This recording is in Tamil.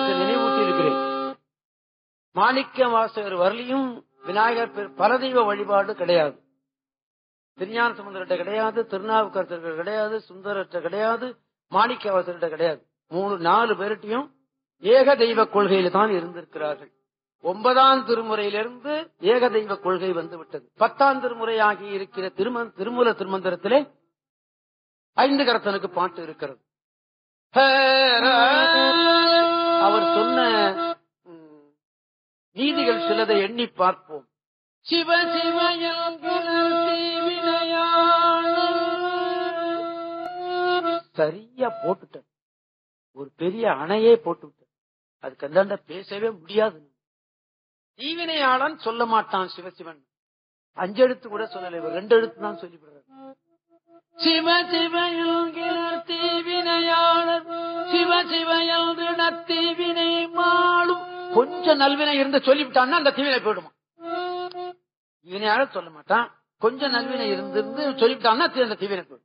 உங்களுக்கு நினைவூட்டி இருக்கிறேன் மாணிக்க வாசகர் வரலையும் விநாயகர் பெரு- பரதெய்வ வழிபாடு கிடையாது திருஞான சமுந்தர்கிட்ட கிடையாது திருநாவுக்கரசர்கிட்ட கிடையாது சுந்தரர்கிட்ட கிடையாது மாணிக்க வாசகர்கிட்ட கிடையாது மூணு நாலு பேர்கிட்டையும் ஏக தெய்வ கொள்கையில தான் இருந்திருக்கிறார்கள் ஒன்பதாம் திருமுறையிலிருந்து ஏக தெய்வ கொள்கை வந்து விட்டது பத்தாம் திருமுறையாகி இருக்கிற திரும திருமூல திருமந்திரத்திலே ஐந்து கரத்தனுக்கு பாட்டு இருக்கிறது அவர் சொன்ன ம், நீதிகள் சிலதை எண்ணி பார்ப்போம் சிவ சரியா போட்டுட்டார் ஒரு பெரிய அணையே போட்டு விட்டார் அதுக்கு அந்தாண்ட பேசவே முடியாது தீவினையாளன் சொல்ல மாட்டான் சிவசிவன் அஞ்சு எழுத்து கூட சொல்லல இவர் ரெண்டு எழுத்து தான் சொல்லிவிடுறாரு சிவ சிவயல்கிறார் தீவினையாளர் சிவ சிவயல் தீவினை மாளும் கொஞ்சம் நல்வினை இருந்து சொல்லிவிட்டான்னா அந்த தீவினை போயிடுமா தீவினையாளர் சொல்ல மாட்டான் கொஞ்சம் நல்வினை இருந்து சொல்லிவிட்டான்னா அந்த தீவினை போயிடும்